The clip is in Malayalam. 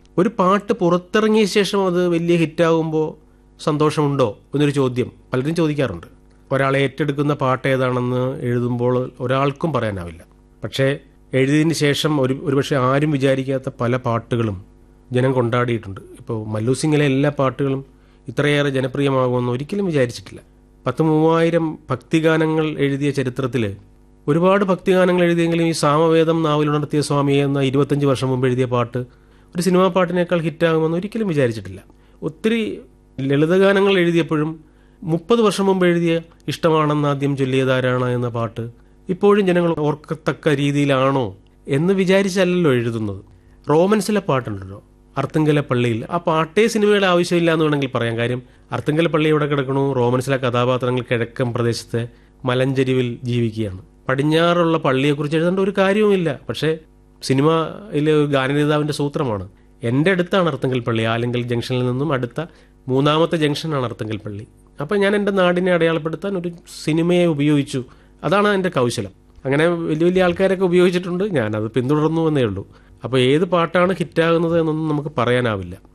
ഒരു പാട്ട് പുറത്തിറങ്ങിയ ശേഷം അത് വലിയ ഹിറ്റാകുമ്പോൾ സന്തോഷമുണ്ടോ എന്നൊരു ചോദ്യം പലരും ചോദിക്കാറുണ്ട് ഒരാളെ ഏറ്റെടുക്കുന്ന പാട്ട് ഏതാണെന്ന് എഴുതുമ്പോൾ ഒരാൾക്കും പറയാനാവില്ല പക്ഷേ എഴുതിയതിന് ശേഷം ഒരു ഒരുപക്ഷെ ആരും വിചാരിക്കാത്ത പല പാട്ടുകളും ജനം കൊണ്ടാടിയിട്ടുണ്ട് ഇപ്പോൾ മല്ലു സിംഗിലെ എല്ലാ പാട്ടുകളും ഇത്രയേറെ ജനപ്രിയമാകുമെന്ന് ഒരിക്കലും വിചാരിച്ചിട്ടില്ല പത്ത് മൂവായിരം ഭക്തിഗാനങ്ങൾ എഴുതിയ ചരിത്രത്തിൽ ഒരുപാട് ഭക്തിഗാനങ്ങൾ എഴുതിയെങ്കിലും ഈ സാമവേദം നാവിലുണർത്തിയ സ്വാമിയെ എന്ന ഇരുപത്തഞ്ച് വർഷം മുമ്പ് എഴുതിയ പാട്ട് ഒരു സിനിമാ പാട്ടിനേക്കാൾ ഹിറ്റാകുമെന്ന് ഒരിക്കലും വിചാരിച്ചിട്ടില്ല ഒത്തിരി ലളിതഗാനങ്ങൾ എഴുതിയപ്പോഴും മുപ്പത് വർഷം മുമ്പ് എഴുതിയ ഇഷ്ടമാണെന്ന് ആദ്യം ചൊല്ലിയതാരാണ് എന്ന പാട്ട് ഇപ്പോഴും ജനങ്ങൾ ഓർക്കത്തക്ക രീതിയിലാണോ എന്ന് വിചാരിച്ചല്ലല്ലോ എഴുതുന്നത് റോമൻസിലെ പാട്ടുണ്ടല്ലോ അർത്തുങ്കല പള്ളിയിൽ ആ പാട്ടേ സിനിമയുടെ ആവശ്യമില്ല എന്ന് വേണമെങ്കിൽ പറയാം കാര്യം അർത്തുങ്കല പള്ളി എവിടെ കിടക്കണു റോമൻസിലെ കഥാപാത്രങ്ങൾ കിഴക്കൻ പ്രദേശത്തെ മലഞ്ചെരിവിൽ ജീവിക്കുകയാണ് പടിഞ്ഞാറുള്ള പള്ളിയെക്കുറിച്ച് എഴുതേണ്ട ഒരു കാര്യവുമില്ല പക്ഷേ സിനിമയിലെ ഗാനരേതാവിൻ്റെ സൂത്രമാണ് എൻ്റെ അടുത്താണ് അർത്തുങ്കൽ പള്ളി ആലിങ്കൽ ജംഗ്ഷനിൽ നിന്നും അടുത്ത മൂന്നാമത്തെ ജംഗ്ഷനാണ് അർത്തുങ്കൽ പള്ളി അപ്പം ഞാൻ എൻ്റെ നാടിനെ അടയാളപ്പെടുത്താൻ ഒരു സിനിമയെ ഉപയോഗിച്ചു അതാണ് എൻ്റെ കൗശലം അങ്ങനെ വലിയ വലിയ ആൾക്കാരൊക്കെ ഉപയോഗിച്ചിട്ടുണ്ട് ഞാനത് പിന്തുടർന്നു എന്നേ ഉള്ളൂ അപ്പോൾ ഏത് പാട്ടാണ് ഹിറ്റാകുന്നത് എന്നൊന്നും നമുക്ക് പറയാനാവില്ല